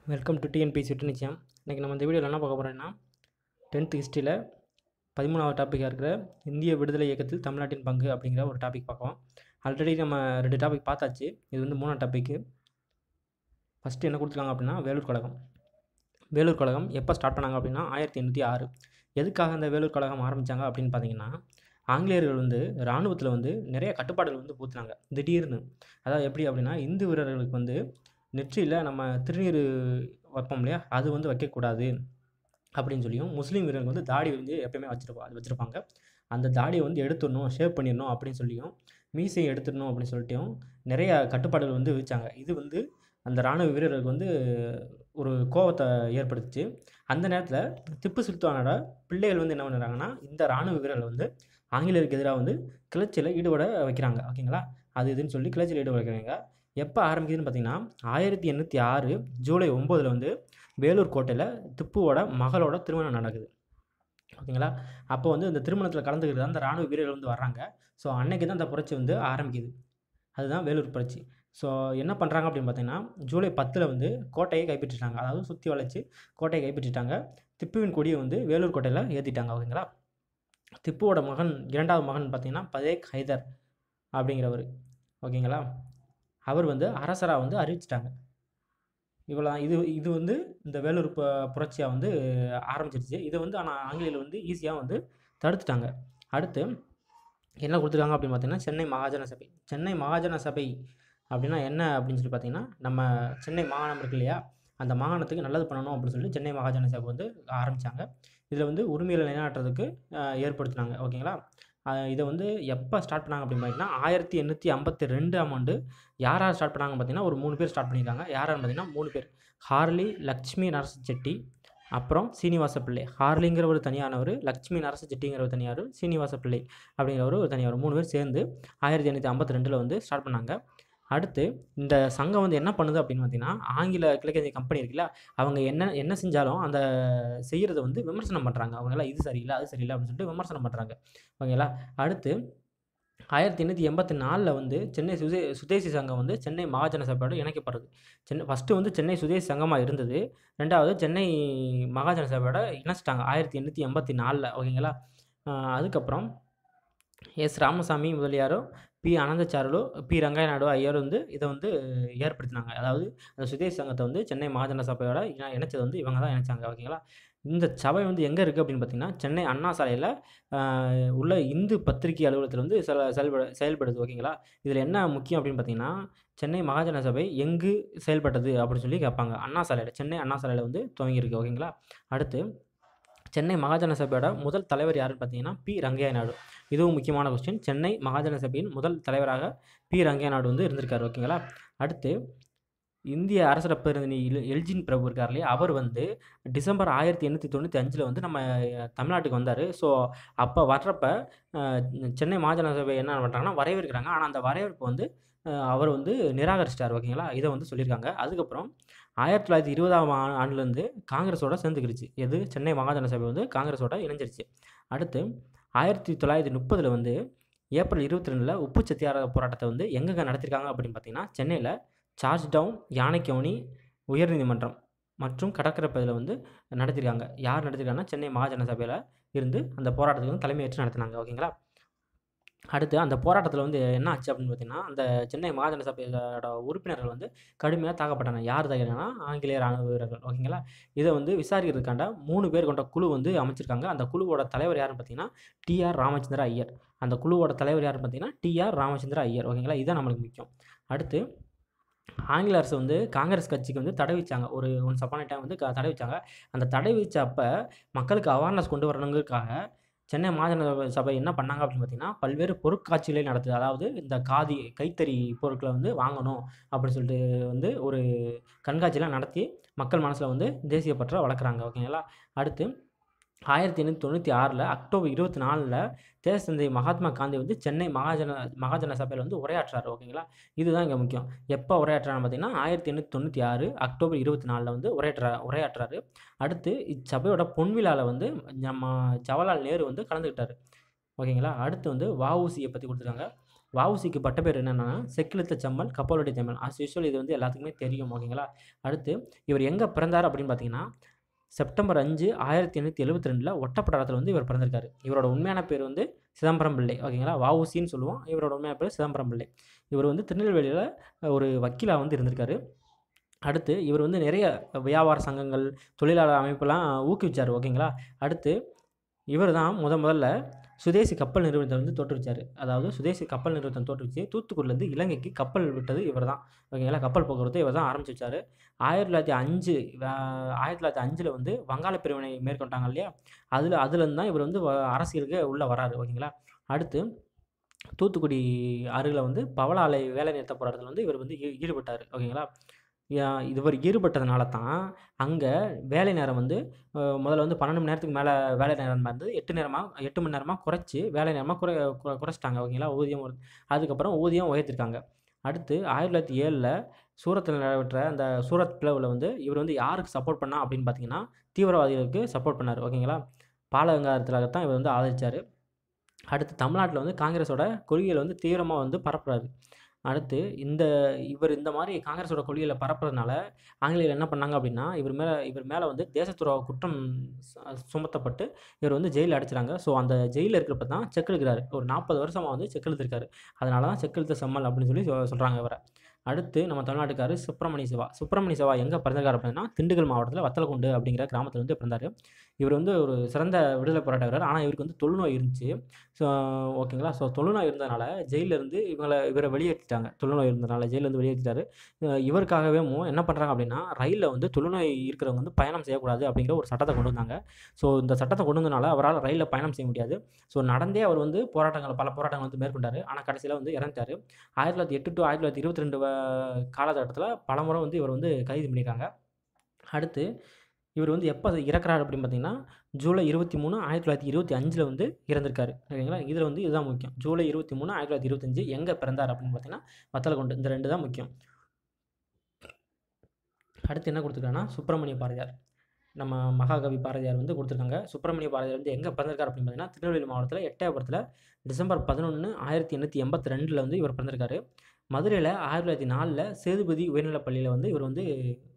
welcome to TNPSC விட்டு நிச்சயம் இன்றைக்கி நம்ம இந்த வீடியோவில் என்ன பார்க்க போகிறோம்னா டென்த் ஹிஸ்ட்ரியில் பதிமூணாவது டாப்பிக்காக இருக்கிற இந்திய விடுதலை இயக்கத்தில் தமிழ்நாட்டின் பங்கு அப்படிங்கிற ஒரு டாபிக் பார்க்கலாம் ஆல்ரெடி நம்ம ரெண்டு டாபிக் பார்த்தாச்சு இது வந்து மூணாம் டாப்பிக்கு ஃபஸ்ட்டு என்ன கொடுத்துருக்காங்க அப்படின்னா வேலூர் கழகம் வேலூர் கழகம் எப்போ ஸ்டார்ட் பண்ணாங்க அப்படின்னா ஆயிரத்தி எண்ணூற்றி ஆறு எதுக்காக இந்த வேலூர் கழகம் ஆரம்பித்தாங்க அப்படின்னு பார்த்தீங்கன்னா ஆங்கிலேயர்கள் வந்து இராணுவத்தில் வந்து நிறைய கட்டுப்பாடுகள் வந்து பூத்துனாங்க திடீர்னு அதாவது எப்படி அப்படின்னா இந்து வீரர்களுக்கு வந்து நெற்றியில் நம்ம திருநீர் வைப்போம் இல்லையா அது வந்து வைக்கக்கூடாது அப்படின்னு சொல்லியும் முஸ்லீம் வீரர்கள் வந்து தாடி வந்து எப்பயுமே வச்சிருப்பா அது வச்சுருப்பாங்க அந்த தாடியை வந்து எடுத்துடணும் ஷேவ் பண்ணிடணும் அப்படின்னு சொல்லியும் மீசையை எடுத்துடணும் அப்படின்னு சொல்லிட்டும் நிறைய கட்டுப்பாடுகள் வந்து விதிச்சாங்க இது வந்து அந்த இராணுவ வீரர்களுக்கு வந்து ஒரு கோபத்தை ஏற்படுத்துச்சு அந்த நேரத்தில் திப்பு சுல்தானோட பிள்ளைகள் வந்து என்ன பண்ணுறாங்கன்னா இந்த இராணுவ வீரர்கள் வந்து ஆங்கிலேயருக்கு எதிராக வந்து கிளர்ச்சியில் ஈடுபட வைக்கிறாங்க ஓகேங்களா அது இதுன்னு சொல்லி கிளர்ச்சியில் ஈடுபட வைக்கிறாங்க எப்போ ஆரம்பிக்குதுன்னு பார்த்தீங்கன்னா ஆயிரத்தி எண்ணூற்றி ஆறு ஜூலை ஒம்போதில் வந்து வேலூர் கோட்டையில் திப்புவோட மகளோட திருமணம் நடக்குது ஓகேங்களா அப்போ வந்து இந்த திருமணத்தில் கலந்துக்கிறது அந்த இராணுவ வீரர்கள் வந்து வர்றாங்க ஸோ அன்னைக்கு தான் அந்த புரட்சி வந்து ஆரம்பிக்குது அதுதான் வேலூர் புரட்சி ஸோ என்ன பண்ணுறாங்க அப்படின்னு பார்த்தீங்கன்னா ஜூலை பத்தில் வந்து கோட்டையை கைப்பற்றிட்டாங்க அதாவது சுற்றி வளைச்சி கோட்டையை கைப்பற்றிட்டாங்க திப்புவின் கொடியை வந்து வேலூர் கோட்டையில் ஏற்றிட்டாங்க ஓகேங்களா திப்புவோட மகன் இரண்டாவது மகன் பார்த்தீங்கன்னா பதேக் ஹைதர் அப்படிங்கிறவர் ஓகேங்களா அவர் வந்து அரசராக வந்து அறிவிச்சிட்டாங்க இவ்வளோ இது இது வந்து இந்த வேலூர் பு புரட்சியாக வந்து ஆரம்பிச்சிருச்சு இதை வந்து ஆனால் ஆங்கிலேயர்கள் வந்து ஈஸியாக வந்து தடுத்துட்டாங்க அடுத்து என்ன கொடுத்துருக்காங்க அப்படின்னு பார்த்தீங்கன்னா சென்னை மகாஜன சபை சென்னை மகாஜன சபை அப்படின்னா என்ன அப்படின்னு சொல்லி பார்த்தீங்கன்னா நம்ம சென்னை மாகாணம் இருக்கு இல்லையா அந்த மாகாணத்துக்கு நல்லது பண்ணணும் அப்படின்னு சொல்லி சென்னை மகாஜன சபை வந்து ஆரம்பித்தாங்க இதில் வந்து உரிமைகளை நிலைநாட்டுறதுக்கு ஏற்படுத்தினாங்க ஓகேங்களா இதை வந்து எப்போ ஸ்டார்ட் பண்ணாங்க அப்படின்னு பார்த்தீங்கன்னா ஆயிரத்தி எண்ணூற்றி ஐம்பத்தி ரெண்டாம் ஆண்டு யார் யார் ஸ்டார்ட் பண்ணாங்க பார்த்தீங்கன்னா ஒரு மூணு பேர் ஸ்டார்ட் பண்ணியிருக்காங்க யாரான்னு பார்த்தீங்கன்னா மூணு பேர் ஹார்லி லக்ஷ்மி நரச செட்டி அப்புறம் சீனிவாச பிள்ளை ஹார்லிங்கிற ஒரு தனியானவர் லக்ஷ்மி நரச செட்டிங்கிற ஒரு தனியார் சீனிவாச பிள்ளை அப்படிங்கிற ஒரு தனியார் மூணு பேர் சேர்ந்து ஆயிரத்தி எண்ணூற்றி ஐம்பத்தி ரெண்டில் வந்து ஸ்டார்ட் பண்ணாங்க அடுத்து இந்த சங்கம் வந்து என்ன பண்ணுது அப்படின்னு பார்த்தீங்கன்னா ஆங்கில கிழக்கிந்திய கம்பெனி இருக்குல்ல அவங்க என்ன என்ன செஞ்சாலும் அந்த செய்கிறத வந்து விமர்சனம் பண்ணுறாங்க அவங்களாம் இது சரியில்லை அது சரியில்லை அப்படின்னு சொல்லிட்டு விமர்சனம் பண்ணுறாங்க ஓகேங்களா அடுத்து ஆயிரத்தி எண்ணூற்றி எண்பத்தி நாலில் வந்து சென்னை சுதே சுதேசி சங்கம் வந்து சென்னை மகாஜன சபையோடு இணைக்கப்படுது சென்னை ஃபஸ்ட்டு வந்து சென்னை சுதேசி சங்கமாக இருந்தது ரெண்டாவது சென்னை மகாஜன சபையோட இணைச்சிட்டாங்க ஆயிரத்தி எண்ணூற்றி எண்பத்தி நாலில் ஓகேங்களா அதுக்கப்புறம் எஸ் ராமசாமி முதலியாரும் பி அனந்தச்சாரலோ பி ரங்காய நாயுடு ஐயர் வந்து இதை வந்து ஏற்படுத்தினாங்க அதாவது அந்த சுதேஷ் சங்கத்தை வந்து சென்னை மகாஜன சபையோட இணைச்சது வந்து இவங்க தான் இணைச்சாங்க ஓகேங்களா இந்த சபை வந்து எங்கே இருக்குது அப்படின்னு பார்த்தீங்கன்னா சென்னை அண்ணா சாலையில் உள்ள இந்து பத்திரிகை அலுவலகத்தில் வந்து சில செயல்பட செயல்படுது ஓகேங்களா இதில் என்ன முக்கியம் அப்படின்னு பார்த்தீங்கன்னா சென்னை மகாஜன சபை எங்கு செயல்பட்டது அப்படின்னு சொல்லி கேட்பாங்க அண்ணா சாலையில் சென்னை அண்ணா சாலையில் வந்து துவங்கியிருக்கு ஓகேங்களா அடுத்து சென்னை மகாஜன சபையோட முதல் தலைவர் யாருன்னு பார்த்தீங்கன்னா பி ரங்கையா நாயுடு இதுவும் முக்கியமான கொஸ்டின் சென்னை மகாஜன சபையின் முதல் தலைவராக பி ரங்கையா நாயுடு வந்து இருந்திருக்காரு ஓகேங்களா அடுத்து இந்திய அரசர பிரதிநிதி எல்ஜின் பிரபு இருக்கார் இல்லையா அவர் வந்து டிசம்பர் ஆயிரத்தி எண்ணூற்றி தொண்ணூற்றி அஞ்சில் வந்து நம்ம தமிழ்நாட்டுக்கு வந்தார் ஸோ அப்போ வர்றப்ப சென்னை மகாஜன சபை என்ன பண்ணுறாங்கன்னா வரவேற்கிறாங்க ஆனால் அந்த வரவேற்பு வந்து அவர் வந்து நிராகரிச்சிட்டார் ஓகேங்களா இதை வந்து சொல்லியிருக்காங்க அதுக்கப்புறம் ஆயிரத்தி தொள்ளாயிரத்தி இருபதாம் ஆண்டுலேருந்து காங்கிரஸோட சேர்ந்துக்கிடுச்சு எது சென்னை மகாஜன சபை வந்து காங்கிரஸோட இணைஞ்சிருச்சு அடுத்து ஆயிரத்தி தொள்ளாயிரத்தி முப்பதில் வந்து ஏப்ரல் இருபத்தி ரெண்டில் உப்பு சத்தியாகிரக போராட்டத்தை வந்து எங்கெங்கே நடத்திருக்காங்க அப்படின்னு பார்த்தீங்கன்னா சென்னையில் சார்ஜ் டவுன் யானைக்கவுனி உயர்நீதிமன்றம் மற்றும் கடற்கரை பகுதியில் வந்து நடத்திருக்காங்க யார் நடத்திருக்காங்கன்னா சென்னை மகாஜன சபையில் இருந்து அந்த போராட்டத்துக்கு வந்து தலைமையேற்று நடத்தினாங்க ஓகேங்களா அடுத்து அந்த போராட்டத்தில் வந்து என்ன ஆச்சு அப்படின்னு பார்த்தீங்கன்னா அந்த சென்னை மகாஜன சபையோட உறுப்பினர்கள் வந்து கடுமையாக தாக்கப்பட்டாங்க யார் தாக்கினா ஆங்கிலேய ராணுவ வீரர்கள் ஓகேங்களா இதை வந்து விசாரிக்கிறதுக்காண்ட மூணு பேர் கொண்ட குழு வந்து அமைச்சிருக்காங்க அந்த குழுவோட தலைவர் யாருன்னு பார்த்தீங்கன்னா டிஆர் ராமச்சந்திர ஐயர் அந்த குழுவோட தலைவர் யாருன்னு பார்த்தீங்கன்னா டிஆர் ராமச்சந்திர ஐயர் ஓகேங்களா இதுதான் நம்மளுக்கு முக்கியம் அடுத்து ஆங்கில அரசு வந்து காங்கிரஸ் கட்சிக்கு வந்து தடை வச்சாங்க ஒரு ஒன் சப்பான டைம் வந்து தடை வச்சாங்க அந்த தடை வச்ச அப்போ மக்களுக்கு அவேர்னஸ் கொண்டு வரணுங்கிறதுக்காக சென்னை மாநில சபை என்ன பண்ணாங்க அப்படின்னு பார்த்தீங்கன்னா பல்வேறு பொருட்காட்சிகளை நடத்துது அதாவது இந்த காதி கைத்தறி பொருட்களை வந்து வாங்கணும் அப்படின்னு சொல்லிட்டு வந்து ஒரு கண்காட்சியெலாம் நடத்தி மக்கள் மனசில் வந்து தேசிய பற்ற வளர்க்குறாங்க ஓகேங்களா அடுத்து ஆயிரத்தி எண்ணூற்றி தொண்ணூற்றி ஆறில் அக்டோபர் இருபத்தி நாலில் தேசத்தந்தை மகாத்மா காந்தி வந்து சென்னை மகாஜன மகாஜன சபையில் வந்து உரையாற்றுறாரு ஓகேங்களா இதுதான் இங்கே முக்கியம் எப்போ உரையாற்றுறான்னு பார்த்தீங்கன்னா ஆயிரத்தி எண்ணூற்றி தொண்ணூற்றி ஆறு அக்டோபர் இருபத்தி நாலில் வந்து உரையாற்றுறா உரையாற்றுறாரு அடுத்து இச்சபையோட பொன்விழாவில் வந்து நம்ம ஜவஹர்லால் நேரு வந்து கலந்துக்கிட்டார் ஓகேங்களா அடுத்து வந்து வஉசியை பற்றி கொடுத்துருக்காங்க வஉசிக்கு பட்டப்பேர் என்னென்னா செக்கிழுத்த செம்மல் கப்பலுடைய செம்மல் ஆஸ் யூஸ்வல் இது வந்து எல்லாத்துக்குமே தெரியும் ஓகேங்களா அடுத்து இவர் எங்கே பிறந்தார் அப்படின்னு பார்த்தீங்கன்னா செப்டம்பர் அஞ்சு ஆயிரத்தி எண்ணூற்றி எழுபத்தி ரெண்டில் ஒட்டப்படாரத்தில் வந்து இவர் பிறந்திருக்காரு இவரோட உண்மையான பேர் வந்து சிதம்பரம் பிள்ளை ஓகேங்களா வஉசின்னு சொல்லுவோம் இவரோட உண்மையான பேர் சிதம்பரம் பிள்ளை இவர் வந்து திருநெல்வேலியில் ஒரு வக்கீலாக வந்து இருந்திருக்காரு அடுத்து இவர் வந்து நிறைய வியாபார சங்கங்கள் தொழிலாளர் அமைப்பெல்லாம் ஊக்குவிச்சார் ஓகேங்களா அடுத்து இவர் தான் முத முதல்ல சுதேசி கப்பல் நிறுவனத்தை வந்து தோற்றுவிச்சார் அதாவது சுதேசி கப்பல் நிறுவனத்தை தோற்றுவிச்சு தூத்துக்குடிலேருந்து இலங்கைக்கு கப்பல் விட்டது இவர் தான் ஓகேங்களா கப்பல் போக்குவரத்து இவர் தான் ஆரம்பிச்சு வச்சார் ஆயிரத்தி தொள்ளாயிரத்தி அஞ்சு ஆஹ் ஆயிரத்தி தொள்ளாயிரத்தி அஞ்சில் வந்து வங்காள பிரிவினை மேற்கொண்டாங்க இல்லையா அதில் அதுலேருந்து தான் இவர் வந்து வ- அரசியலுக்கு உள்ளே வராரு ஓகேங்களா அடுத்து தூத்துக்குடி அருகில் வந்து பவள ஆலை வேலை நிறுத்த போராட்டத்தில் வந்து இவர் வந்து ஈ- ஈடுபட்டார் ஓகேங்களா யா- இவர் ஈடுபட்டதுனால தான் அங்கே வேலை நேரம் வந்து அஹ், முதல்ல வந்து பன்னெண்டு மணி நேரத்துக்கு மேலே வேலை நேரம் இருந்து எட்டு நேரமாக எட்டு மணி நேரமாக குறைச்சி வேலை நேரமாக குறை கு- குறைச்சிட்டாங்க ஓகேங்களா ஊதியம் ஒரு- அதுக்கப்புறம் ஊதியம் உயர்த்திருக்காங்க அடுத்து ஆயிரத்தி தொள்ளாயிரத்தி ஏழில் சூரத்தில் நடைபெற்ற அந்த சூரத் பிளவில் வந்து இவர் வந்து யாருக்கு சப்போர்ட் பண்ணா அப்படின்னு பார்த்தீங்கன்னா தீவிரவாதிகளுக்கு சப்போர்ட் பண்ணார் ஓகேங்களா பாலகங்காரத்தில் தான் இவர் வந்து ஆதரிச்சார் அடுத்து தமிழ்நாட்டில் வந்து காங்கிரஸோட கொள்கைகளை வந்து தீவிரமாக வந்து பரப்புறாரு அடுத்து இந்த இவர் இந்த மாதிரி காங்கிரஸோட கொள்கைகளை பரப்புறதுனால ஆங்கிலேயர் என்ன பண்ணாங்க அப்படின்னா இவர் மேலே இவர் மேலே வந்து தேசத்துறவு குற்றம் சு- சுமத்தப்பட்டு இவர் வந்து ஜெயிலில் அடைச்சிறாங்க ஸோ அந்த ஜெயிலில் இருக்கிறப்ப தான் செக் எழுதுறாரு ஒரு நாற்பது வருஷமாக வந்து செக் எழுதிருக்காரு அதனால தான் செக் எழுத்த செம்மல் அப்படின்னு சொல்லி சொ- சொல்கிறாங்க இவரை அடுத்து நம்ம தமிழ்நாட்டுக்காரு சுப்பிரமணிய சிவா சுப்பிரமணிய சிவா எங்கே பிறந்திருக்காரு அப்படின்னா திண்டுக்கல் மாவட்டத்தில் வத்தலக்குண்டு அப்படிங்கிற கிராமத்தில் வந்து பிறந்தார் இவர் வந்து ஒரு சிறந்த விடுதலை போராட்ட வீரர் ஆனால் இவருக்கு வந்து தொழுநோய் இருந்துச்சு ஸோ ஓகேங்களா ஸோ தொழுநோய் இருந்ததுனால ஜெயில்ல இருந்து இவங்களை இவரை வெளியேற்றிட்டாங்க தொழுநோய் இருந்ததுனால ஜெயிலேருந்து வெளியேற்றிட்டாரு அஹ் இவருக்காகவே மு- என்ன பண்ணுறாங்க அப்படின்னா ரயிலில் வந்து தொழுநோய் இருக்கிறவங்க வந்து பயணம் செய்யக்கூடாது அப்படிங்கிற ஒரு சட்டத்தை கொண்டு வந்தாங்க ஸோ இந்த சட்டத்தை கொண்டு வந்தனால அவரால் ரயிலில் பயணம் செய்ய முடியாது ஸோ நடந்தே அவர் வந்து போராட்டங்கள் பல போராட்டங்கள் வந்து மேற்கொண்டார் ஆனால் கடைசியில் வந்து இறந்துட்டார் ஆயிரத்தி தொள்ளாயிரத்தி எட்டு டு ஆயிரத்தி தொள்ளாயிரத்தி இருபத்தி ரெண்டு காலகட்டத்தில் பலமுறை வந்து இவர் வந்து கைது பண்ணியிருக்காங்க அடுத்து இவர் வந்து எப்போ இறக்குறாரு அப்படின்னு பார்த்தீங்கன்னா ஜூலை இருபத்தி மூணு ஆயிரத்தி தொள்ளாயிரத்தி இருபத்தி அஞ்சில் வந்து இறந்திருக்காரு ஓகேங்களா இதில் வந்து இதுதான் முக்கியம் ஜூலை இருபத்தி மூணு ஆயிரத்தி தொள்ளாயிரத்தி இருபத்தஞ்சு எங்கே பிறந்தார் அப்படின்னு பார்த்தீங்கன்னா வத்தலகுண்டு இந்த ரெண்டு தான் முக்கியம் அடுத்து என்ன கொடுத்துருக்காங்கன்னா சுப்பிரமணிய பாரதியார் நம்ம மகாகவி பாரதியார் வந்து கொடுத்துருக்காங்க சுப்பிரமணிய பாரதியார் வந்து எங்கே பிறந்திருக்காரு அப்படின்னு பார்த்தீங்கன்னா திருநெல்வேலி மாவட்டத்தில் எட்டயபுரத்தில் டிசம்பர் பதினொன்று ஆயிரத்தி எண்ணூற்றி எண்பத்தி ரெண்டில் வந்து இவர் பிறந்திருக்காரு மதுரையில் ஆயிரத்தி தொள்ளாயிரத்தி நாலில் சேதுபதி உயர்நிலைப் பள்ளியில் வந்து இவர் வந்து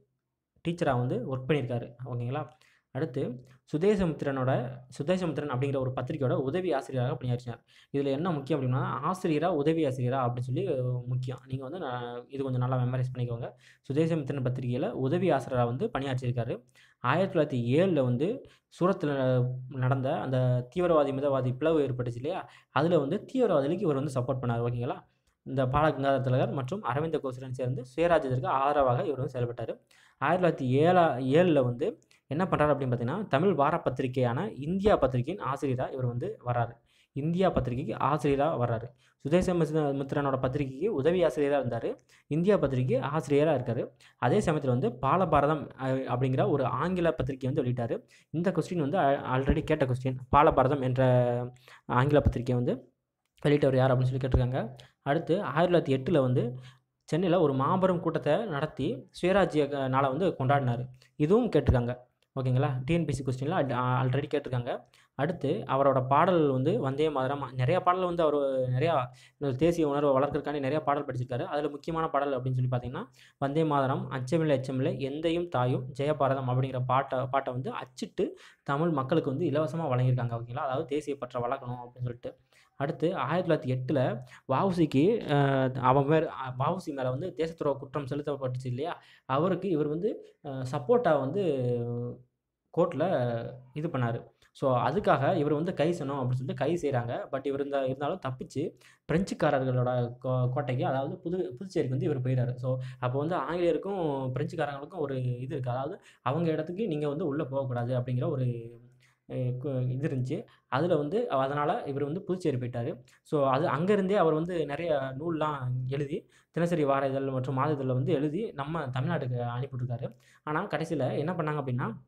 டீச்சராக வந்து ஒர்க் பண்ணியிருக்காரு ஓகேங்களா அடுத்து சுதேசமித்திரனோட சுதேசமித்திரன் அப்படிங்கிற ஒரு பத்திரிக்கையோட உதவி ஆசிரியராக பணியாற்றினார் இதில் என்ன முக்கியம் அப்படின்னா ஆசிரியராக உதவி ஆசிரியரா அப்படின்னு சொல்லி அஹ், முக்கியம் நீங்கள் வந்து நான் இது கொஞ்சம் நல்லா மெமரைஸ் பண்ணிக்கோங்க சுதேசமித்திரன் பத்திரிகையில் உதவி ஆசிரியராக வந்து பணியாற்றியிருக்காரு ஆயிரத்தி தொள்ளாயிரத்தி ஏழில் வந்து சூரத்தில் நடந்த அந்த தீவிரவாதி மிதவாதி பிளவு ஏற்பட்டுச்சு இல்லையா அதில் வந்து தீவிரவாதிகளுக்கு இவர் வந்து சப்போர்ட் பண்ணார் ஓகேங்களா இந்த பாலகங்காதர திலகர் மற்றும் அரவிந்த கோசுடன் சேர்ந்து சுயராஜ்யத்திற்கு ஆதரவாக இவர் வந்து செயல்பட்டார் ஆயிரத்தி தொள்ளாயிரத்தி ஏழா ஏழில் வந்து என்ன பண்ணுறாரு அப்படின்னு பார்த்தீங்கன்னா தமிழ் வார பத்திரிகையான இந்தியா பத்திரிகையின் ஆசிரியராக இவர் வந்து வராரு இந்தியா பத்திரிகைக்கு ஆசிரியராக வர்றாரு சுதேச மிஸ்ர- மித்திரனோட பத்திரிகைக்கு உதவி ஆசிரியராக இருந்தார் இந்தியா பத்திரிகை ஆசிரியராக இருக்கார் அதே சமயத்தில் வந்து பாலபாரதம் அஹ், அப்படிங்கிற ஒரு ஆங்கில பத்திரிகை வந்து வெளியிட்டார் இந்த கொஸ்டின் வந்து ஆல்ரெடி கேட்ட கொஸ்டின் பாலபாரதம் என்ற ஆங்கில பத்திரிகை வந்து வெளியிட்டவர் யார் அப்படின்னு சொல்லி கேட்டிருக்காங்க அடுத்து ஆயிரத்தி தொள்ளாயிரத்தி எட்டில் வந்து சென்னையில் ஒரு மாபெரும் கூட்டத்தை நடத்தி சுயராஜ்ய க- நாளை வந்து கொண்டாடினார் இதுவும் கேட்டிருக்காங்க ஓகேங்களா டிஎன்பிசி கொஸ்டினில் ஆல்ரெடி கேட்டிருக்காங்க அடுத்து அவரோட பாடல் வந்து வந்தே மாதரம் நிறைய பாடல் வந்து அவர் நிறையா இந்த தேசிய உணர்வை வளர்க்கறதுக்காண்டி நிறைய பாடல் படிச்சிருக்காரு அதில் முக்கியமான பாடல் அப்படின்னு சொல்லி பார்த்தீங்கன்னா வந்தே மாதரம் அச்சமில்லை அச்சமில்லை எந்தையும் தாயும் ஜெயபாரதம் அப்படிங்கிற பாட்டை பாட்டை வந்து அச்சிட்டு தமிழ் மக்களுக்கு வந்து இலவசமாக வழங்கியிருக்காங்க ஓகேங்களா அதாவது தேசிய பற்றை வளர்க்கணும் அப்படின்னு சொல்லிட்டு அடுத்து ஆயிரத்தி தொள்ளாயிரத்தி எட்டில் வஉசிக்கு அவன் மேல் வஉசி மேலே வந்து தேசத்துறவு குற்றம் செலுத்தப்பட்டுச்சு இல்லையா அவருக்கு இவர் வந்து சப்போர்ட்டாக வந்து கோர்ட்டில் இது பண்ணார் ஸோ அதுக்காக இவர் வந்து கை செய்யணும் அப்படின்னு சொல்லிட்டு கை செய்கிறாங்க பட் இவர் இந்த இருந்தாலும் தப்பிச்சு பிரெஞ்சுக்காரர்களோட கோ கோட்டைக்கு அதாவது புது புதுச்சேரிக்கு வந்து இவர் போயிடாரு ஸோ அப்போ வந்து ஆங்கிலேயருக்கும் பிரெஞ்சுக்காரங்களுக்கும் ஒரு இது இருக்குது அதாவது அவங்க இடத்துக்கு நீங்கள் வந்து உள்ளே போகக்கூடாது அப்படிங்கிற ஒரு அஹ், கு- இது இருந்துச்சு அதில் வந்து அதனால் இவர் வந்து புதுச்சேரி போயிட்டார் ஸோ அது அங்கேருந்தே அவர் வந்து நிறைய நூல்லாம் எழுதி தினசரி வார இதழ் மற்றும் மாத இதழில் வந்து எழுதி நம்ம தமிழ்நாட்டுக்கு அனுப்பிவிட்ருக்காரு ஆனால் கடைசியில் என்ன பண்ணாங்க அப்படின்னா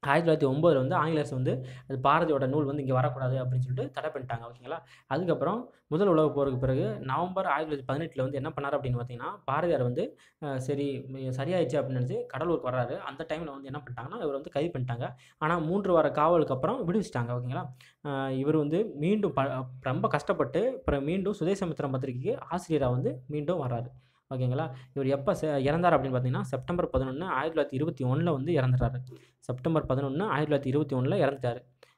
ஆயிரத்தி தொள்ளாயிரத்தி ஒம்போதில் வந்து ஆங்கில அரசு வந்து அது பாரதியோட நூல் வந்து இங்கே வரக்கூடாது அப்படின்னு சொல்லிட்டு தடை பண்ணிட்டாங்க ஓகேங்களா அதுக்கப்புறம் முதல் உலகப் போருக்கு பிறகு நவம்பர் ஆயிரத்தி தொள்ளாயிரத்தி பதினெட்டில் வந்து என்ன பண்ணார் அப்படின்னு பார்த்தீங்கன்னா பாரதியார் வந்து அஹ், சரி ம், சரியாயிடுச்சு அப்படின்னு நினச்சி கடலூருக்கு வர்றாரு அந்த டைமில் வந்து என்ன பண்ணிட்டாங்கன்னா இவர் வந்து கைது பண்ணிட்டாங்க ஆனால் மூன்று வார காவலுக்கு அப்புறம் விடுவிச்சிட்டாங்க ஓகேங்களா அஹ், இவர் வந்து மீண்டும் ப ரொம்ப கஷ்டப்பட்டு அப்புறம் மீண்டும் சுதேசமித்திரம் பத்திரிகைக்கு ஆசிரியராக வந்து மீண்டும் வர்றாரு ஓகேங்களா இவர் எப்போ இறந்தார் அப்படின்னு பார்த்தீங்கன்னா செப்டம்பர் பதினொன்று ஆயிரத்தி தொள்ளாயிரத்தி இருபத்தி ஒன்றில் வந்து இறந்துட்டாரு செப்டம்பர் பதினொன்று ஆயிரத்தி தொள்ளாயிரத்தி இருபத்தி ஒன்றில் இறந்துட்டார்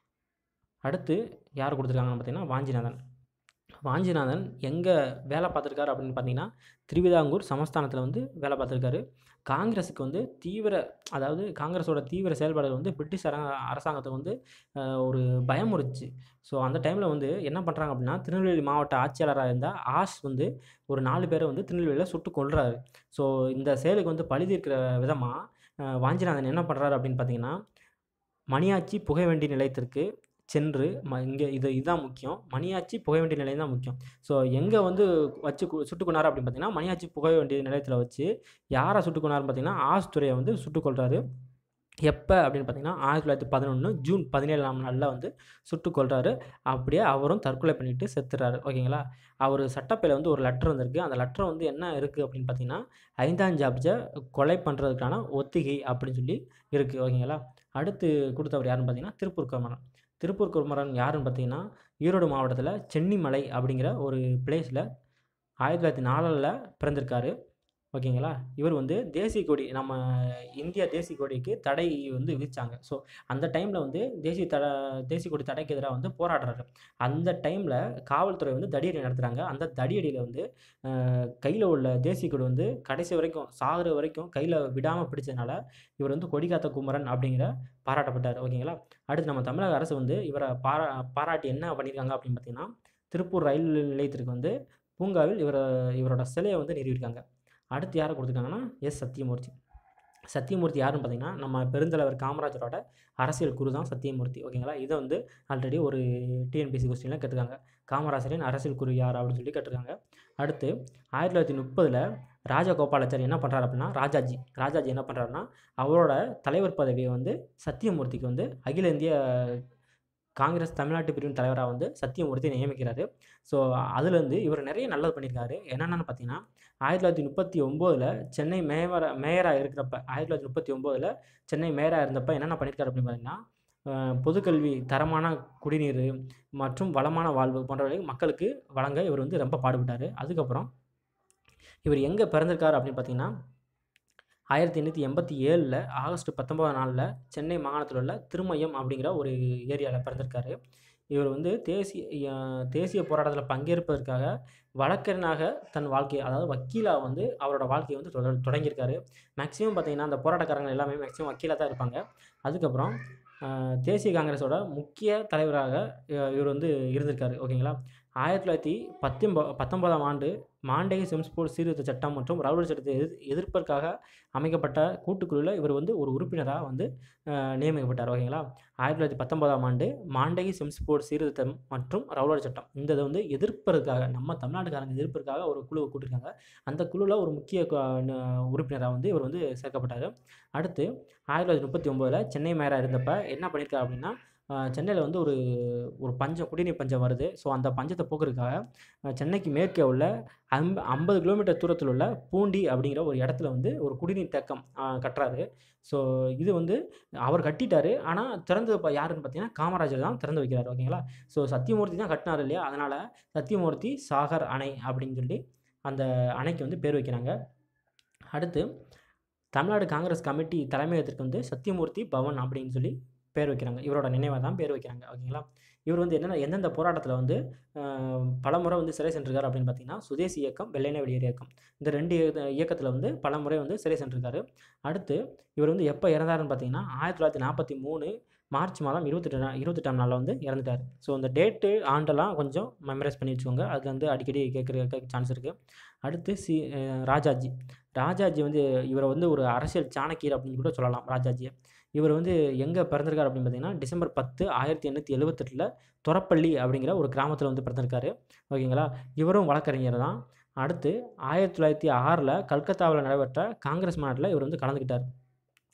அடுத்து யார் கொடுத்துருக்காங்கன்னு பார்த்தீங்கன்னா வாஞ்சிநாதன் வாஞ்சிநாதன் எங்கே வேலை பார்த்துருக்காரு அப்படின்னு பார்த்தீங்கன்னா திருவிதாங்கூர் சமஸ்தானத்தில் வந்து வேலை பார்த்துருக்காரு காங்கிரஸுக்கு வந்து தீவிர அதாவது காங்கிரஸோட தீவிர செயல்பாடுகள் வந்து பிரிட்டிஷ் அரா அரசாங்கத்தை வந்து அஹ், ஒரு பயமுறுச்சு ஸோ அந்த டைமில் வந்து என்ன பண்ணுறாங்க அப்படின்னா திருநெல்வேலி மாவட்ட ஆட்சியாளராக இருந்த ஆஷ் வந்து ஒரு நாலு பேரை வந்து திருநெல்வேலியில் சுட்டு கொல்றாரு ஸோ இந்த செயலுக்கு வந்து பழி தீர்க்கிற விதமாக வாஞ்சிநாதன் என்ன பண்ணுறாரு அப்படின்னு பார்த்தீங்கன்னா மணியாச்சி புகைவண்டி நிலையத்திற்கு சென்று ம இங்கே இது இதுதான் முக்கியம் மணியாச்சி புகைவண்டி நிலையம் தான் முக்கியம் ஸோ எங்கே வந்து வச்சு கு சுட்டுக் கொண்டார் அப்படின்னு பார்த்தீங்கன்னா மணியாச்சி புகைவண்டி நிலையத்தில் வச்சு யாரை சுட்டுக் கொண்டாருன்னு பார்த்தீங்கன்னா ஆஸ்துரையை வந்து சுட்டுக் கொல்றாரு எப்போ அப்படின்னு பார்த்தீங்கன்னா ஆயிரத்தி தொள்ளாயிரத்தி பதினொன்று ஜூன் பதினேழாம் நாளில் வந்து சுட்டுக் கொல்றாரு அப்படியே அவரும் தற்கொலை பண்ணிட்டு செத்துறாரு ஓகேங்களா அவர் சட்டப்பையில் வந்து ஒரு லெட்டர் வந்திருக்கு அந்த லெட்டர் வந்து என்ன இருக்குது அப்படின்னு பார்த்தீங்கன்னா ஐந்தாம் ஜாப்ஜை கொலை பண்ணுறதுக்கான ஒத்திகை அப்படின்னு சொல்லி இருக்குது ஓகேங்களா அடுத்து கொடுத்தவர் யாருன்னு பார்த்தீங்கன்னா திருப்பூர் குமரன் திருப்பூர் குமரன் யாருன்னு பார்த்தீங்கன்னா ஈரோடு மாவட்டத்தில் சென்னிமலை அப்படிங்கிற ஒரு பிளேஸில் ஆயிரத்தி தொள்ளாயிரத்தி நாலில் பிறந்திருக்காரு ஓகேங்களா இவர் வந்து தேசிய கொடி நம்ம இந்திய தேசிய கொடிக்கு தடை வந்து விதிச்சாங்க ஸோ அந்த டைமில் வந்து தேசிய தட தேசிய கொடி தடைக்கு எதிராக வந்து போராடுறாரு அந்த டைமில் காவல்துறை வந்து தடியடி நடத்துகிறாங்க அந்த தடியடியில் வந்து கையில் உள்ள தேசிய கொடி வந்து கடைசி வரைக்கும் சாகுற வரைக்கும் கையில் விடாமல் பிடிச்சதுனால இவர் வந்து கொடிகாத்த குமரன் அப்படிங்கிற பாராட்டப்பட்டார் ஓகேங்களா அடுத்து நம்ம தமிழக அரசு வந்து இவரை பாரா பாராட்டி என்ன பண்ணியிருக்காங்க அப்படின்னு பார்த்தீங்கன்னா திருப்பூர் ரயில் நிலையத்திற்கு வந்து பூங்காவில் இவரை இவரோட சிலையை வந்து நிறுவியிருக்காங்க அடுத்து யாரை கொடுத்துருக்காங்கன்னா எஸ் சத்தியமூர்த்தி சத்தியமூர்த்தி யாருன்னு பார்த்தீங்கன்னா நம்ம பெருந்தலைவர் காமராஜரோட அரசியல் குரு தான் சத்தியமூர்த்தி ஓகேங்களா இதை வந்து ஆல்ரெடி ஒரு டிஎன்பிசி கொஸ்டினில் கேட்டிருக்காங்க காமராஜரின் அரசியல் குரு யார் அப்படின்னு சொல்லி கேட்டிருக்காங்க அடுத்து ஆயிரத்தி தொள்ளாயிரத்தி முப்பதில் ராஜகோபாலாச்சாரி என்ன பண்ணுறாரு அப்படின்னா ராஜாஜி ராஜாஜி என்ன பண்ணுறாருன்னா அவரோட தலைவர் பதவியை வந்து சத்தியமூர்த்திக்கு வந்து அகில இந்திய காங்கிரஸ் தமிழ்நாட்டு பிரிவின் தலைவராக வந்து சத்தியமூர்த்தி நியமிக்கிறாரு ஸோ அதுலேருந்து இவர் நிறைய நல்லது பண்ணியிருக்காரு என்னென்னு பார்த்தீங்கன்னா ஆயிரத்தி தொள்ளாயிரத்தி முப்பத்தி ஒம்போதில் சென்னை மேயர மேயராக இருக்கிறப்ப ஆயிரத்தி தொள்ளாயிரத்தி முப்பத்தி ஒம்போதில் சென்னை மேயராக இருந்தப்ப என்னென்ன பண்ணியிருக்காரு அப்படின்னு பார்த்தீங்கன்னா அஹ், பொதுக்கல்வி தரமான குடிநீர் மற்றும் வளமான வாழ்வு போன்றவை மக்களுக்கு வழங்க இவர் வந்து ரொம்ப பாடுபட்டார் அதுக்கப்புறம் இவர் எங்கே பிறந்திருக்காரு அப்படின்னு பார்த்தீங்கன்னா ஆயிரத்தி எண்ணூற்றி எண்பத்தி ஏழில் ஆகஸ்ட் பத்தொன்பதாம் நாளில் சென்னை மாகாணத்தில் உள்ள திருமயம் அப்படிங்கிற ஒரு ஏரியாவில் பிறந்திருக்காரு இவர் வந்து தேசிய அஹ், தேசிய போராட்டத்தில் பங்கேற்பதற்காக வழக்கறிஞராக தன் வாழ்க்கையை அதாவது வக்கீலாக வந்து அவரோட வாழ்க்கையை வந்து தொட- தொடங்கியிருக்காரு மேக்ஸிமம் பார்த்தீங்கன்னா அந்த போராட்டக்காரங்க எல்லாமே மேக்ஸிமம் வக்கீலாக தான் இருப்பாங்க அதுக்கப்புறம் அஹ், தேசிய காங்கிரஸோட முக்கிய தலைவராக அஹ், இவர் வந்து இருந்திருக்காரு ஓகேங்களா ஆயிரத்தி தொள்ளாயிரத்தி பத்தொம்போ பத்தொன்பதாம் ஆண்டு மாண்டேகி செம்ஸ்போர்ட் சீர்திருத்த சட்டம் மற்றும் ரவுலர் சட்டத்தை எதிர் எதிர்ப்பதற்காக அமைக்கப்பட்ட கூட்டுக்குழுவில் இவர் வந்து ஒரு உறுப்பினராக வந்து அஹ், நியமிக்கப்பட்டார் ஓகேங்களா ஆயிரத்தி தொள்ளாயிரத்தி பத்தொன்பதாம் ஆண்டு மாண்டகி செம்ஸ்போர்ட் சீர்திருத்தம் மற்றும் ரவுலர் சட்டம் இந்த இதை வந்து எதிர்ப்பதற்காக நம்ம தமிழ்நாட்டுக்காரங்க எதிர்ப்பதற்காக ஒரு குழுவை கூட்டிருக்காங்க அந்த குழுவில் ஒரு முக்கிய உறுப்பினராக வந்து இவர் வந்து சேர்க்கப்பட்டார் அடுத்து ஆயிரத்தி தொள்ளாயிரத்தி முப்பத்தி ஒம்போதில் சென்னை மேயராக இருந்தப்ப என்ன பண்ணியிருக்காரு அப்படின்னா சென்னையில் வந்து ஒரு ஒரு பஞ்சம் குடிநீர் பஞ்சம் வருது ஸோ அந்த பஞ்சத்தை போக்குறதுக்காக அஹ், சென்னைக்கு மேற்கே உள்ள அம்ப ஐம்பது கிலோமீட்டர் தூரத்தில் உள்ள பூண்டி அப்படிங்கிற ஒரு இடத்துல வந்து ஒரு குடிநீர் தேக்கம் அஹ், கட்டுறாரு ஸோ இது வந்து அவர் கட்டிட்டாரு ஆனால் திறந்து இப்போ யாருன்னு பார்த்தீங்கன்னா காமராஜர் தான் திறந்து வைக்கிறார் ஓகேங்களா ஸோ சத்தியமூர்த்தி தான் கட்டினார் இல்லையா அதனால் சத்தியமூர்த்தி சாகர் அணை அப்படின்னு சொல்லி அந்த அணைக்கு வந்து பேர் வைக்கிறாங்க அடுத்து தமிழ்நாடு காங்கிரஸ் கமிட்டி தலைமையகத்திற்கு வந்து சத்தியமூர்த்தி பவன் அப்படின்னு சொல்லி பேர் வைக்கிறாங்க இவரோட நினைவாக தான் பேர் வைக்கிறாங்க ஓகேங்களா இவர் வந்து என்னென்ன எந்தெந்த போராட்டத்தில் வந்து ஆஹ், பலமுறை வந்து சிறை சென்றிருக்காரு அப்படின்னு பார்த்தீங்கன்னா சுதேசி இயக்கம் வெள்ளையனே வெளியேறு இயக்கம் இந்த ரெண்டு இயக்கத்தில் வந்து பலமுறை வந்து சிறை சென்றிருக்காரு அடுத்து இவர் வந்து எப்போ இறந்தாருன்னு பார்த்தீங்கன்னா ஆயிரத்தி தொள்ளாயிரத்தி நாற்பத்தி மூணு மார்ச் மாதம் இருபத்தெட்டு இருபத்தெட்டாம் நாளில் வந்து இறந்துட்டார் ஸோ இந்த டேட்டு ஆண்டெல்லாம் கொஞ்சம் மெமரைஸ் பண்ணி வச்சுக்கோங்க அது வந்து அடிக்கடி கேட்குற கேட்க சான்ஸ் இருக்குது அடுத்து சி அஹ் ராஜாஜி ராஜாஜி வந்து இவரை வந்து ஒரு அரசியல் சாணக்கியர் அப்படின்னு கூட சொல்லலாம் ராஜாஜியை இவர் வந்து எங்கே பிறந்திருக்காரு அப்படின்னு பார்த்தீங்கன்னா டிசம்பர் பத்து ஆயிரத்தி எண்ணூற்றி எழுபத்தெட்டில் தொரப்பள்ளி அப்படிங்கிற ஒரு கிராமத்தில் வந்து பிறந்திருக்காரு ஓகேங்களா இவரும் வழக்கறிஞர் தான் அடுத்து ஆயிரத்தி தொள்ளாயிரத்தி ஆறில் கல்கத்தாவில் நடைபெற்ற காங்கிரஸ் மாநாட்டில் இவர் வந்து கலந்துக்கிட்டார்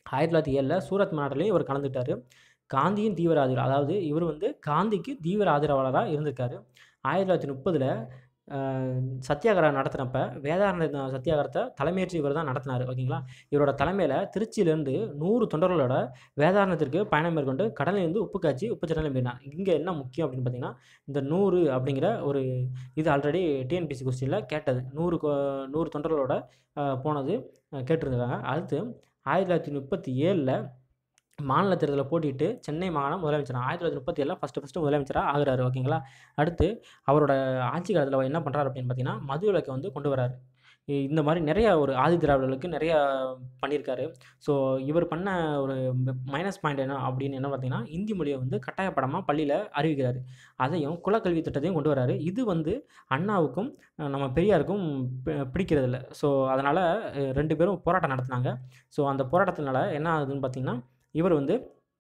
ஆயிரத்தி தொள்ளாயிரத்தி ஏழில் சூரத் மாநாட்டிலையும் இவர் கலந்துக்கிட்டாரு காந்தியின் தீவிர ஆதரவு அதாவது இவர் வந்து காந்திக்கு தீவிர ஆதரவாளராக இருந்திருக்காரு ஆயிரத்தி தொள்ளாயிரத்தி முப்பதில் சத்தியாகிரகம் நடத்தினப்ப வேதாரண்ய சத்தியாகிரகத்தை தலைமையேற்று இவர் தான் நடத்தினார் ஓகேங்களா இவரோட தலைமையில் திருச்சியிலேருந்து நூறு தொண்டர்களோட வேதாரணத்திற்கு பயணம் மேற்கொண்டு கடலிலிருந்து உப்பு காய்ச்சி உப்பு சடலம் மீறினார் இங்கே என்ன முக்கியம் அப்படின்னு பார்த்தீங்கன்னா இந்த நூறு அப்படிங்கிற ஒரு இது ஆல்ரெடி டிஎன்பிசி கொஸ்டினில் கேட்டது நூறு கொ- நூறு தொண்டர்களோட அஹ், போனது அஹ், கேட்டிருந்தாங்க அடுத்து ஆயிரத்தி தொள்ளாயிரத்தி முப்பத்தி ஏழில் மாநில தேர்தலில் போட்டிட்டு சென்னை மாகாணம் முதலமைச்சர் ஆயிரத்தி தொள்ளாயிரத்தி முப்பத்தி ஏழில் ஃபஸ்ட்டு ஃபஸ்ட்டு முதலமைச்சராக ஆகுறாரு ஓகேங்களா அடுத்து அவரோட ஆட்சி காலத்தில் என்ன பண்ணுறாரு அப்படின்னு பார்த்தீங்கன்னா மது விலக்கை வந்து கொண்டு வராரு இ- இந்த மாதிரி நிறைய ஒரு ஆதி திராவிடர்களுக்கு நிறைய பண்ணியிருக்காரு ஸோ இவர் பண்ண ஒரு மைனஸ் பாயிண்ட் என்ன அப்படின்னு என்ன பார்த்தீங்கன்னா இந்தி மொழியை வந்து கட்டாயப்படமாக பள்ளியில் அறிவிக்கிறாரு அதையும் குலக்கல்வி திட்டத்தையும் கொண்டு வராரு இது வந்து அண்ணாவுக்கும் அஹ், நம்ம பெரியாருக்கும் பி- பிடிக்கிறதில்ல ஸோ அதனால் ரெண்டு பேரும் போராட்டம் நடத்தினாங்க ஸோ அந்த போராட்டத்தினால என்ன ஆகுதுன்னு பார்த்தீங்கன்னா இவர் வந்து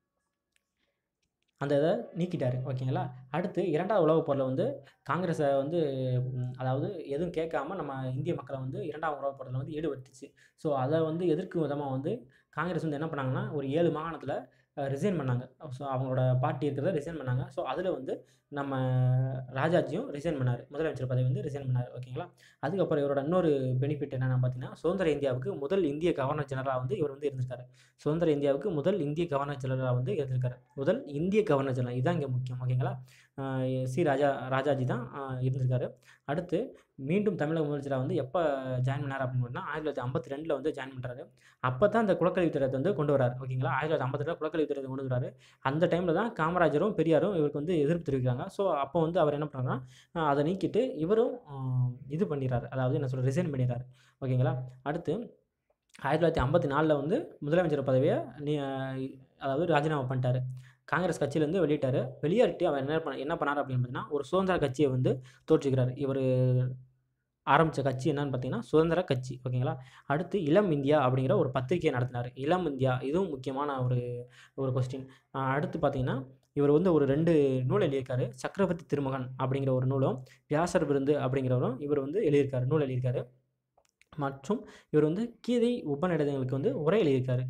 அந்த இதை நீக்கிட்டார் ஓகேங்களா அடுத்து இரண்டாவது உலகப் போரில் வந்து காங்கிரஸை வந்து ம், அதாவது எதுவும் கேட்காம நம்ம இந்திய மக்களை வந்து இரண்டாவது உலகப் போரில் வந்து ஈடுபடுத்துச்சு ஸோ அதை வந்து எதிர்க்கும் விதமாக வந்து காங்கிரஸ் வந்து என்ன பண்ணாங்கன்னா ஒரு ஏழு மாகாணத்தில் ரிசைன் பண்ணாங்க ஸோ அவங்களோட பார்ட்டி இருக்கிறத ரிசைன் பண்ணாங்க ஸோ அதில் வந்து நம்ம ராஜாஜியும் ரிசைன் பண்ணார் முதலமைச்சர் பதவி வந்து ரிசைன் பண்ணார் ஓகேங்களா அதுக்கப்புறம் இவரோட இன்னொரு பெனிஃபிட் என்னென்னு பார்த்தீங்கன்னா சுதந்திர இந்தியாவுக்கு முதல் இந்திய கவர்னர் ஜெனரலாக வந்து இவர் வந்து இருந்திருக்காரு சுதந்திர இந்தியாவுக்கு முதல் இந்திய கவர்னர் ஜெனரலாக வந்து இருந்திருக்காரு முதல் இந்திய கவர்னர் ஜெனரல் இதுதான் இங்கே முக்கியம் ஓகேங்களா ஆஹ் சி ராஜா ராஜாஜி தான் ஆஹ் இருந்திருக்காரு அடுத்து மீண்டும் தமிழக முதலமைச்சராக வந்து எப்போ ஜாயின் பண்ணார் அப்படின்னு பார்த்தீங்கன்னா ஆயிரத்தி தொள்ளாயிரத்தி ஐம்பத்தி ரெண்டில் வந்து ஜாயின் பண்ணுறாரு அப்போ தான் இந்த குலக்கல்வி திட்டத்தை வந்து கொண்டு வராரு ஓகேங்களா ஆயிரத்தி தொள்ளாயிரத்தி ஐம்பத்தி குலக்கல்வி திட்டத்தை கொண்டு வராரு அந்த டைமில் தான் காமராஜரும் பெரியாரும் இவருக்கு வந்து எதிர்ப்பு தெரிவிக்கிறாங்க ஸோ அப்போ வந்து அவர் என்ன பண்ணுறாருன்னா ஆஹ் அதை நீக்கிட்டு இவரும் ஆஹ் இது பண்ணிடுறாரு அதாவது என்ன சொல்ற ரிசைன் பண்ணிடுறாரு ஓகேங்களா அடுத்து ஆயிரத்தி தொள்ளாயிரத்தி ஐம்பத்தி நாலில் வந்து முதலமைச்சர் பதவியை நீ அதாவது ராஜினாமா பண்ணிட்டாரு காங்கிரஸ் கட்சியிலேருந்து வெளியிட்டார் வெளியேறிட்டு அவர் என்ன பண்ண என்ன பண்ணார் அப்படின்னு பார்த்தீங்கன்னா ஒரு சுதந்திர கட்சியை வந்து தோற்றுக்கிறார் இவர் ஆரம்பித்த கட்சி என்னன்னு பார்த்தீங்கன்னா சுதந்திர கட்சி ஓகேங்களா அடுத்து இளம் இந்தியா அப்படிங்கிற ஒரு பத்திரிகையை நடத்தினார் இளம் இந்தியா இதுவும் முக்கியமான ஒரு ஒரு கொஸ்டின் அடுத்து பார்த்தீங்கன்னா இவர் வந்து ஒரு ரெண்டு நூல் எழுதியிருக்காரு சக்கரவர்த்தி திருமகன் அப்படிங்கிற ஒரு நூலும் வியாசர் விருந்து அப்படிங்கிறவரும் இவர் வந்து எழுதியிருக்காரு நூல் எழுதியிருக்காரு மற்றும் இவர் வந்து கீதை உபநிடதங்களுக்கு வந்து உரை எழுதியிருக்காரு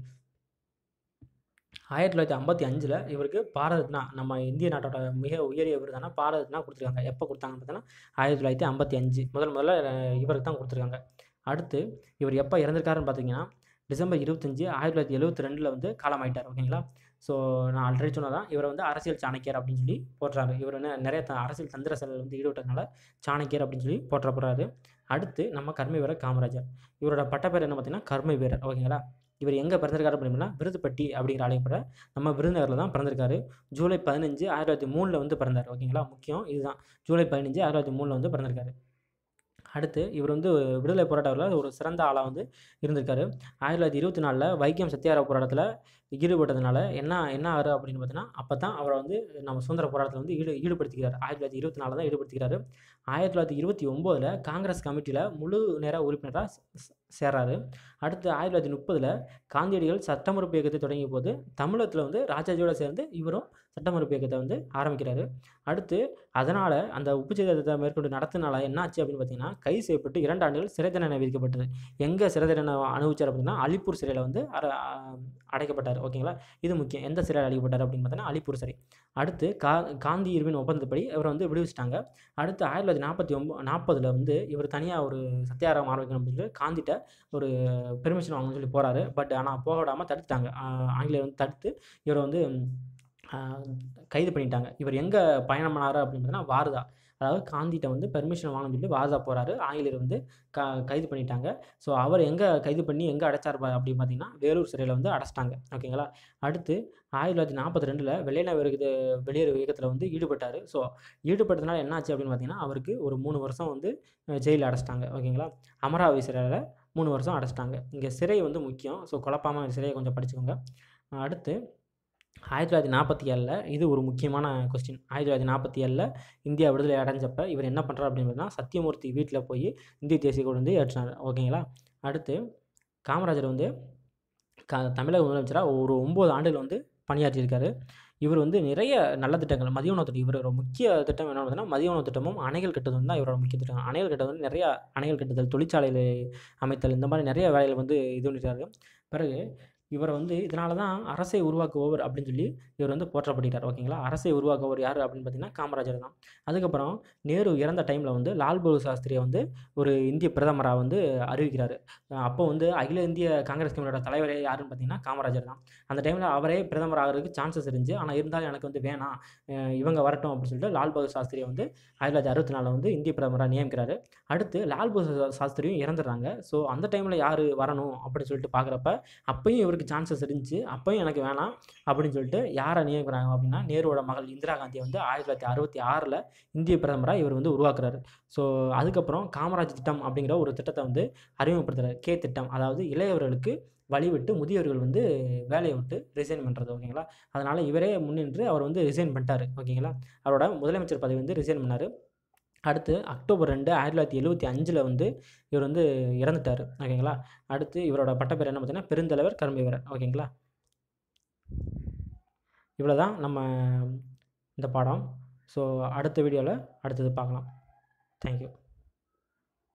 ஆயிரத்தி தொள்ளாயிரத்தி ஐம்பத்தி அஞ்சில் இவருக்கு பாரத்னா நம்ம இந்திய நாட்டோட மிக உயரிய விருதான பாரத்னா கொடுத்துருக்காங்க எப்போ கொடுத்தாங்கன்னு பார்த்தீங்கன்னா ஆயிரத்தி தொள்ளாயிரத்தி ஐம்பத்தி அஞ்சு முதல் முதல்ல அஹ், இவருக்கு தான் கொடுத்துருக்காங்க அடுத்து இவர் எப்போ இறந்திருக்காருன்னு பார்த்தீங்கன்னா டிசம்பர் இருபத்தஞ்சி ஆயிரத்தி தொள்ளாயிரத்தி எழுபத்தி ரெண்டில் வந்து காலமாயிட்டார் ஓகேங்களா ஸோ நான் ஆல்ரெடி சொன்னதான் இவரை வந்து அரசியல் சாணக்கியர் அப்படின்னு சொல்லி போட்டுறாங்க இவர் வந்து நிறைய த அரசியல் தந்திர செயல் வந்து ஈடுபட்டதுனால சாணக்கியர் அப்படின்னு சொல்லி போற்றப்படுறாரு அடுத்து நம்ம கர்ம வீரர் காமராஜர் இவரோட பட்டப்பேர் என்ன பார்த்தீங்கன்னா கர்ம வீரர் ஓகேங்களா இவர் எங்கே பிறந்திருக்காரு அப்படின்னா விருதுப்பட்டி அப்படிங்கிற அழைக்கப்படுற நம்ம விருதுநகரில் தான் பிறந்திருக்காரு ஜூலை பதினஞ்சு ஆயிரத்தி தொள்ளாயிரத்தி மூணில் வந்து பிறந்தார் ஓகேங்களா முக்கியம் இதுதான் ஜூலை பதினஞ்சு ஆயிரத்தி தொள்ளாயிரத்தி மூணில் வந்து பிறந்திருக்காரு அடுத்து இவர் வந்து விடுதலை போராட்டத்தில் ஒரு சிறந்த ஆளாக வந்து இருந்திருக்காரு ஆயிரத்தி தொள்ளாயிரத்தி இருபத்தி நாலில் வைக்கம் சத்தியாகிரக போராட்டத்தில் ஈடுபட்டதுனால என்ன என்ன ஆறு அப்படின்னு பார்த்தீங்கன்னா அப்போ தான் அவரை வந்து நம்ம சுதந்திர போராட்டத்தில் வந்து ஈடு ஈடுபடுத்திக்கிறார் ஆயிரத்தி தொள்ளாயிரத்தி இருபத்தி நாலில் தான் ஈடுபடுத்திக்கிறாரு ஆயிரத்தி தொள்ளாயிரத்தி இருபத்தி ஒம்போதில் காங்கிரஸ் கமிட்டியில் முழு நேர உறுப்பினராக சேர்றாரு அடுத்து ஆயிரத்தி தொள்ளாயிரத்தி முப்பதில் காந்தியடிகள் சட்டமறுப்பு இயக்கத்தை தொடங்கிய போது தமிழகத்தில் வந்து ராஜாஜியோட சேர்ந்து இவரும் சட்டமறுப்பு இயக்கத்தை வந்து ஆரம்பிக்கிறாரு அடுத்து அதனால் அந்த உப்பு சேதத்தை மேற்கொண்டு நடத்தினால என்ன ஆச்சு அப்படின்னு பார்த்தீங்கன்னா கைது செய்யப்பட்டு இரண்டு ஆண்டுகள் சிறை தண்டனை விதிக்கப்பட்டது எங்கே சிறை தண்டனை அனுபவிச்சார் அப்படின்னா அலிப்பூர் சிறையில் வந்து அர ஆ- அடைக்கப்பட்டார் ஓகேங்களா இது முக்கியம் எந்த சிறையில் அடைக்கப்பட்டார் அப்படின்னு பார்த்தீங்கன்னா அலிப்பூர் சிறை அடுத்து கா காந்தி இருவின் ஒப்பந்தப்படி இவரை வந்து விடுவிச்சிட்டாங்க அடுத்து ஆயிரத்தி தொள்ளாயிரத்தி நாற்பத்தி ஒம்போ நாற்பதில் வந்து இவர் தனியாக ஒரு சத்தியாகிரகம் ஆரம்பிக்கணும் அப்படின்னு சொல்லி காந்திட்ட ஒரு பெர்மிஷன் வாங்கணும்னு சொல்லி போகிறாரு பட் ஆனால் போக விடாமல் தடுத்துட்டாங்க ஆஹ் ஆங்கிலேயர் வந்து தடுத்து இவரை வந்து ஆஹ் கைது பண்ணிட்டாங்க இவர் எங்கே பயணம் பண்ணாரு அப்படின்னு பார்த்தீங்கன்னா வாரதா அதாவது காந்திட்ட வந்து பெர்மிஷன் வாங்கணும்னு சொல்லி வாரதா போகிறாரு ஆங்கிலேயர் வந்து க கைது பண்ணிட்டாங்க ஸோ அவர் எங்கே கைது பண்ணி எங்கே அடைச்சார் பா- அப்படின்னு பார்த்தீங்கன்னா வேலூர் சிறையில் வந்து அடைச்சிட்டாங்க ஓகேங்களா அடுத்து ஆயிரத்தி தொள்ளாயிரத்தி நாற்பத்தி ரெண்டில் வெள்ளையன விருது வெளியேறு இயக்கத்தில் வந்து ஈடுபட்டார் ஸோ ஈடுபட்டதுனால என்னாச்சு அப்படின்னு பார்த்தீங்கன்னா அவருக்கு ஒரு மூணு வருஷம் வந்து ஜெயிலில் அடைச்சிட்டாங்க ஓகேங்களா அமராவதி சிறையில் மூணு வருஷம் அடைச்சிட்டாங்க இங்கே சிறை வந்து முக்கியம் ஸோ குழப்பாமல் சிறையை கொஞ்சம் படிச்சுக்கோங்க அடுத்து ஆயிரத்தி தொள்ளாயிரத்தி நாற்பத்தி ஏழில் இது ஒரு முக்கியமான கொஸ்டின் ஆயிரத்தி தொள்ளாயிரத்தி நாற்பத்தி ஏழில் இந்தியா விடுதலை அடைஞ்சப்ப இவர் என்ன பண்ணுறாரு அப்படின்னு பார்த்தீங்கன்னா சத்தியமூர்த்தி வீட்டில் போய் இந்திய தேசிய கொடி வந்து ஏற்றினார் ஓகேங்களா அடுத்து காமராஜர் வந்து க தமிழக முதலமைச்சராக ஒரு ஒம்பது ஆண்டுகள் வந்து பணியாற்றியிருக்காரு இவர் வந்து நிறைய நல்ல திட்டங்கள் மதிய உணவு திட்டம் இவரோட முக்கிய திட்டம் என்ன பார்த்தீங்கன்னா மதிய உணவு திட்டமும் அணைகள் கட்டுதலும் தான் இவரோட முக்கிய திட்டம் அணைகள் கட்டுதல் வந்து நிறையா அணைகள் கட்டுதல் தொழிற்சாலையில் அமைத்தல் இந்த மாதிரி நிறைய வேலைகள் வந்து இது பண்ணிட்டாரு பிறகு இவரை வந்து இதனால தான் அரசை உருவாக்குபவர் அப்படின்னு சொல்லி இவர் வந்து போற்றப்படுகிறார் ஓகேங்களா அரசை உருவாக்குபவர் யார் அப்படின்னு பார்த்தீங்கன்னா காமராஜர் தான் அதுக்கப்புறம் நேரு இறந்த டைமில் வந்து லால் பகதூர் சாஸ்திரியை வந்து ஒரு இந்திய பிரதமராக வந்து அறிவிக்கிறாரு அஹ் அப்போ வந்து அகில இந்திய காங்கிரஸ் கமிட்டியோட தலைவரே யாருன்னு பார்த்தீங்கன்னா காமராஜர் தான் அந்த டைமில் அவரே பிரதமர் ஆகிறதுக்கு சான்சஸ் இருந்துச்சு ஆனால் இருந்தாலும் எனக்கு வந்து வேணாம் அஹ் இவங்க வரட்டும் அப்படின்னு சொல்லிட்டு லால் பகதூர் சாஸ்திரியை வந்து ஆயிரத்தி தொள்ளாயிரத்தி அறுபத்தி நாலில் வந்து இந்திய பிரதமராக நியமிக்கிறாரு அடுத்து லால் பகதூர் சா- சாஸ்திரியும் இறந்துடுறாங்க ஸோ அந்த டைமில் யார் வரணும் அப்படின்னு சொல்லிட்டு பார்க்குறப்ப அப்பயும் இவருக்கு சான்சஸ் இருந்துச்சு அப்பயும் எனக்கு வேணாம் அப்படின்னு சொல்லிட்டு யாரை நியமிக்கிறாங்க அப்படின்னா நேருவோட மகள் இந்திரா காந்தியை வந்து ஆயிரத்தி தொள்ளாயிரத்தி அறுபத்தி ஆறில் இந்திய பிரதமராக இவர் வந்து உருவாக்குறாரு ஸோ அதுக்கப்புறம் காமராஜ் திட்டம் அப்படிங்கிற ஒரு திட்டத்தை வந்து அறிமுகப்படுத்துறாரு கே திட்டம் அதாவது இளையவர்களுக்கு வழிவிட்டு முதியவர்கள் வந்து வேலையை விட்டு ரிசைன் பண்ணுறது ஓகேங்களா அதனால் இவரே முன்னின்று அவர் வந்து ரிசைன் பண்ணிட்டாரு ஓகேங்களா அவரோட முதலமைச்சர் பதவி வந்து ரிசைன் பண்ணார் அடுத்து அக்டோபர் ரெண்டு ஆயிரத்தி தொள்ளாயிரத்தி எழுபத்தி அஞ்சில் வந்து இவர் வந்து இறந்துட்டார் ஓகேங்களா அடுத்து இவரோட பட்டப்பேர் என்ன பார்த்தீங்கன்னா பெருந்தலைவர் கரும்பு வீரர் ஓகேங்களா இவ்வளோ தான் நம்ம இந்த பாடம் ஸோ அடுத்த வீடியோவில் அடுத்தது பார்க்கலாம் தேங்க்யூ